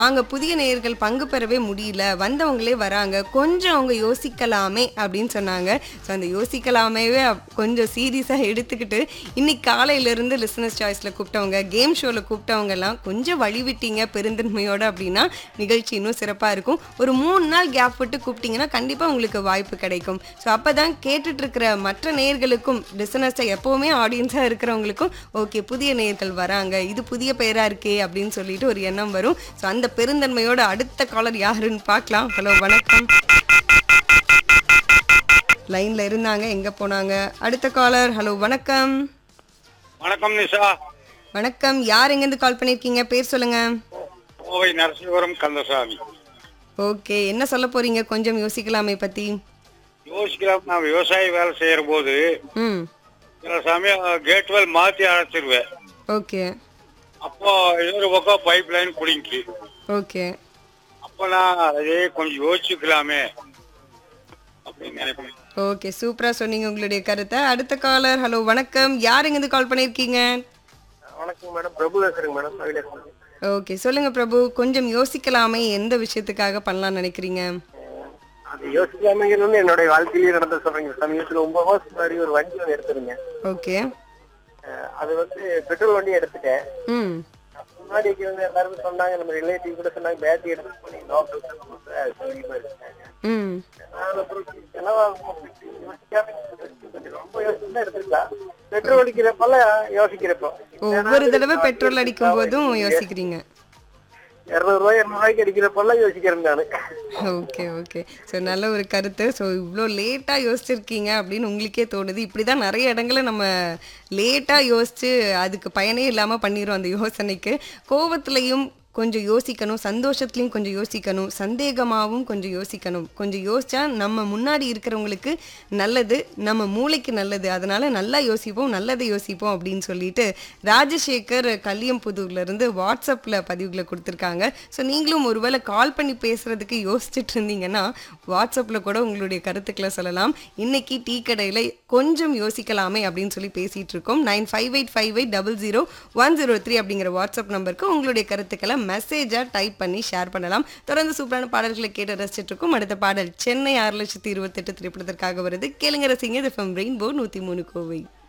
அங்க புதிய நேயர்கள் பங்கு பெறவே முடியல வந்தவங்களே வராங்க கொஞ்சம் அவங்க யோசிக்கலாமே அப்படின்னு சொன்னாங்க ஸோ அந்த யோசிக்கலாமேவே அப்- கொஞ்சம் சீரியஸாக எடுத்துக்கிட்டு இன்னைக்கு காலையிலேருந்து லிசனஸ் சாய்ஸில் கூப்பிட்டவங்க கேம் ஷோவில் கூப்பிட்டவங்க எல்லாம் கொஞ்சம் வழி விட்டீங்க பெருந்தன்மையோட அப்படின்னா நிகழ்ச்சி இன்னும் சிறப்பாக இருக்கும் ஒரு மூணு நாள் கேப் விட்டு கூப்பிட்டீங்கன்னா கண்டிப்பாக உங்களுக்கு வாய்ப்பு கிடைக்கும் ஸோ அப்போ தான் கேட்டுட்டு இருக்கிற மற்ற நேயர்களுக்கும் லிசனர்ஸை எப்போவுமே ஆடியன்ஸாக இருக்கிறவங்களுக்கும் ஓகே புதிய நேயர்கள் வராங்க இது புதிய பெயராக இருக்கே அப்படின்னு சொல்லிட்டு ஒரு எண்ணம் வரும் ஸோ அந்த பெருந்தன்மையோட அடுத்த காலர் யாருன்னு பார்க்கலாம் ஹலோ வணக்கம் லைன்ல இருந்தாங்க எங்க போனாங்க அடுத்த காலர் ஹலோ வணக்கம் வணக்கம் நிஷா வணக்கம் யார் எங்கேருந்து கால் பண்ணியிருக்கீங்க பேர் சொல்லுங்க கோவை நரசிங்கபுரம் கந்தசாமி ஓகே என்ன சொல்ல போறீங்க கொஞ்சம் யோசிக்கலாமே பத்தி யோசிக்கலாம் நான் விவசாய வேலை செய்யற போது ம் சில சமயம் கேட் வெல் மாத்தி அடைச்சிருவேன் ஓகே அப்போ இன்னொரு பக்கம் பைப் லைன் குடிங்கி ஓகே அப்போ நான் அதே கொஞ்சம் யோசிக்கலாமே அப்படின்னு நினைப்பேன் ஓகே சூப்பரா சொன்னீங்க உங்களுடைய கருத்தை அடுத்த காலர் ஹலோ வணக்கம் யார் எங்கேருந்து கால் பண்ணியிருக்கீங்க வணக்கம் மேடம் பிரபு பேசுறேங்க மேடம் அகிலேஷ் ஓகே சொல்லுங்க பிரபு கொஞ்சம் யோசிக்கலாமே எந்த விஷயத்துக்காக பண்ணலாம்னு நினைக்கிறீங்க அது யோசிக்காமங்கிறது வந்து என்னுடைய வாழ்க்கையிலேயே நடந்த சொல்றீங்க சமீபத்துல ஒன்பது மாசம் முன்னாடி ஒரு வண்டி ஒன்று எடுத்துருங்க ஓகே அஹ் அது வந்து பெட்ரோல் வண்டி எடுத்துட்டேன் ம் முன்னாடி இருக்கிறவங்க எல்லாருமே சொன்னாங்க நம்ம ரிலேட்டிவ் கூட சொன்னாங்க பேட்டரி எடுத்து பண்ணி லோக்கல் சௌகரியமா இருக்காங்க ம் நான் அப்புறம் செலவாகும் யோசிக்காம கொஞ்சம் ரொம்ப யோசிச்சு எடுத்துக்கலாம் பெட்ரோல் அடிக்கிறப்பெல்லாம் யோசிக்கிறப்போ ஒவ்வொரு தடவை பெட்ரோல் அடிக்கும் போதும் யோசிக்கிறீங்க இருநூறு ரூபாய் இருநூறு ரூபாய்க்கு அடிக்கிறப்பெல்லாம் யோசிக்கிறேன் நானு ஓகே ஓகே ஸோ நல்ல ஒரு கருத்து ஸோ இவ்வளோ லேட்டாக யோசிச்சிருக்கீங்க அப்படின்னு உங்களுக்கே தோணுது இப்படி தான் நிறைய இடங்களில் நம்ம லேட்டாக யோசிச்சு அதுக்கு பயனே இல்லாமல் பண்ணிடுறோம் அந்த யோசனைக்கு கோவத்துலையும் கொஞ்சம் யோசிக்கணும் சந்தோஷத்துலையும் கொஞ்சம் யோசிக்கணும் சந்தேகமாகவும் கொஞ்சம் யோசிக்கணும் கொஞ்சம் யோசிச்சா நம்ம முன்னாடி இருக்கிறவங்களுக்கு நல்லது நம்ம மூளைக்கு நல்லது அதனால நல்லா யோசிப்போம் நல்லதை யோசிப்போம் அப்படின்னு சொல்லிட்டு ராஜசேகர் கல்லியம்புதூர்ல இருந்து வாட்ஸ்அப்பில் பதிவுகளை கொடுத்துருக்காங்க ஸோ நீங்களும் ஒருவேளை கால் பண்ணி பேசுறதுக்கு யோசிச்சுட்டு இருந்தீங்கன்னா வாட்ஸ்அப்பில் கூட உங்களுடைய கருத்துக்களை சொல்லலாம் இன்னைக்கு டீ கடையில் கொஞ்சம் யோசிக்கலாமே அப்படின்னு சொல்லி பேசிட்டு இருக்கோம் nine five eight five eight double zero one zero three அப்படிங்கிற வாட்ஸ்அப் நம்பருக்கு உங்களுடைய கருத்துக்களை மெசேஜாக டைப் பண்ணி ஷேர் பண்ணலாம் தொடர்ந்து சூப்பரான பாடல்களை கேட்டு ரசிச்சிட்டு இருக்கோம் அடுத்த பாடல் சென்னை ஆறு லட்சத்தி இருபத்தெட்டு திரைப்படத்திற்காக வருது கேளுங்க ரசிங்க இது ரெயின்போ நூற்றி மூணு கோவை